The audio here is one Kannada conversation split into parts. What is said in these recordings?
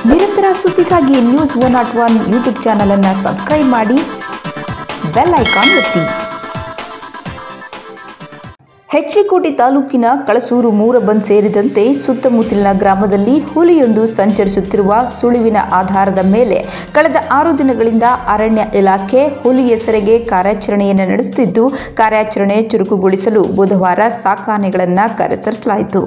ನಿರಂತರ ಸುದ್ದಿಗಾಗಿ news one not one YouTube ಚಾನಲನ್ನು ಸಬ್ಸ್ಕ್ರೈಬ್ ಮಾಡಿ ಬೆಲ್ ಐಕಾನ್ ಒತ್ತಿ ಹೆಚ್ರಿಕೋಟೆ ತಾಲೂಕಿನ ಕಳಸೂರು ಮೂರಬಂದ್ ಸೇರಿದಂತೆ ಸುತ್ತಮುತ್ತಲಿನ ಗ್ರಾಮದಲ್ಲಿ ಹುಲಿಯೊಂದು ಸಂಚರಿಸುತ್ತಿರುವ ಸುಳಿವಿನ ಆಧಾರದ ಮೇಲೆ ಕಳೆದ ಆರು ದಿನಗಳಿಂದ ಅರಣ್ಯ ಇಲಾಖೆ ಹುಲಿ ಹೆಸರಿಗೆ ಕಾರ್ಯಾಚರಣೆಯನ್ನು ನಡೆಸುತ್ತಿದ್ದು ಕಾರ್ಯಾಚರಣೆ ಚುರುಕುಗೊಳಿಸಲು ಬುಧವಾರ ಸಾಕಾನೆಗಳನ್ನು ಕರೆತರಿಸಲಾಯಿತು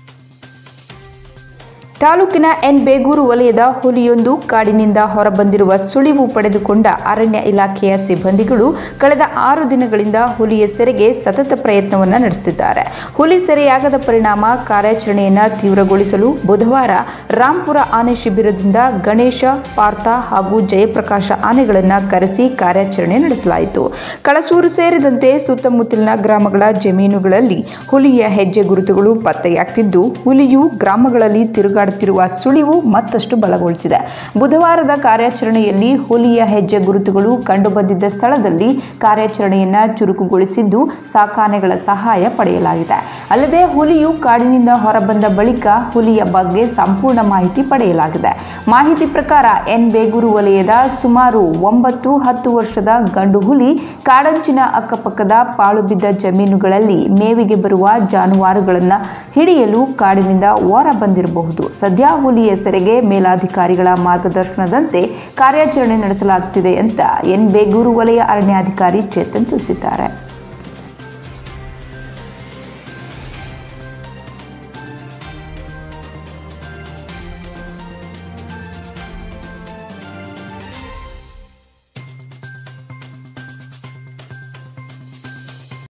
ತಾಲೂಕಿನ ಎನ್ ಬೇಗೂರು ವಲಯದ ಹುಲಿಯೊಂದು ಕಾಡಿನಿಂದ ಹೊರಬಂದಿರುವ ಸುಳಿವು ಪಡೆದುಕೊಂಡ ಅರಣ್ಯ ಇಲಾಖೆಯ ಸಿಬ್ಬಂದಿಗಳು ಕಳೆದ ಆರು ದಿನಗಳಿಂದ ಹುಲಿಯ ಸೆರೆಗೆ ಸತತ ಪ್ರಯತ್ನವನ್ನು ನಡೆಸುತ್ತಿದ್ದಾರೆ ಹುಲಿ ಸೆರೆಯಾಗದ ಪರಿಣಾಮ ಕಾರ್ಯಾಚರಣೆಯನ್ನು ತೀವ್ರಗೊಳಿಸಲು ಬುಧವಾರ ರಾಂಪುರ ಆನೆ ಶಿಬಿರದಿಂದ ಗಣೇಶ ಪಾರ್ಥ ಹಾಗೂ ಜಯಪ್ರಕಾಶ ಆನೆಗಳನ್ನು ಕರೆಸಿ ಕಾರ್ಯಾಚರಣೆ ನಡೆಸಲಾಯಿತು ಕಳಸೂರು ಸೇರಿದಂತೆ ಸುತ್ತಮುತ್ತಲಿನ ಗ್ರಾಮಗಳ ಜಮೀನುಗಳಲ್ಲಿ ಹುಲಿಯ ಹೆಜ್ಜೆ ಗುರುತುಗಳು ಪತ್ತೆಯಾಗ್ತಿದ್ದು ಹುಲಿಯು ಗ್ರಾಮಗಳಲ್ಲಿ ತಿರುಗಾಡುತ್ತಿರುವ ಸುಳಿವು ಮತ್ತಷ್ಟು ಬಲಗೊಳ್ಳುತ್ತಿದೆ ಬುಧವಾರದ ಕಾರ್ಯಾಚರಣೆಯಲ್ಲಿ ಹುಲಿಯ ಹೆಜ್ಜೆ ಗುರುತುಗಳು ಕಂಡುಬಂದಿದ್ದ ಸ್ಥಳದಲ್ಲಿ ಕಾರ್ಯಾಚರಣೆಯನ್ನ ಚುರುಕುಗೊಳಿಸಿದ್ದು ಸಾಕಾನೆಗಳ ಸಹಾಯ ಪಡೆಯಲಾಗಿದೆ ಅಲ್ಲದೆ ಹುಲಿಯು ಕಾಡಿನಿಂದ ಹೊರಬಂದ ಬಳಿಕ ಹುಲಿಯ ಬಗ್ಗೆ ಸಂಪೂರ್ಣ ಮಾಹಿತಿ ಪಡೆಯಲಾಗಿದೆ ಮಾಹಿತಿ ಪ್ರಕಾರ ಎನ್ ಬೇಗೂರು ವಲಯದ ಸುಮಾರು ಒಂಬತ್ತು ಹತ್ತು ವರ್ಷದ ಗಂಡು ಹುಲಿ ಕಾಡಂಚಿನ ಅಕ್ಕಪಕ್ಕದ ಪಾಳು ಬಿದ್ದ ಜಮೀನುಗಳಲ್ಲಿ ಮೇವಿಗೆ ಬರುವ ಜಾನುವಾರುಗಳನ್ನು ಹಿಡಿಯಲು ಕಾಡಿನಿಂದ ಹೊರ ಬಂದಿರಬಹುದು ಸದ್ಯ ಹುಲಿ ಹೆಸರಿಗೆ ಮೇಲಾಧಿಕಾರಿಗಳ ಮಾರ್ಗದರ್ಶನದಂತೆ ಕಾರ್ಯಾಚರಣೆ ನಡೆಸಲಾಗುತ್ತಿದೆ ಅಂತ ಎನ್ ಬೇಗೂರು ವಲಯ ಅರಣ್ಯಾಧಿಕಾರಿ ಚೇತನ್ ತಿಳಿಸಿದ್ದಾರೆ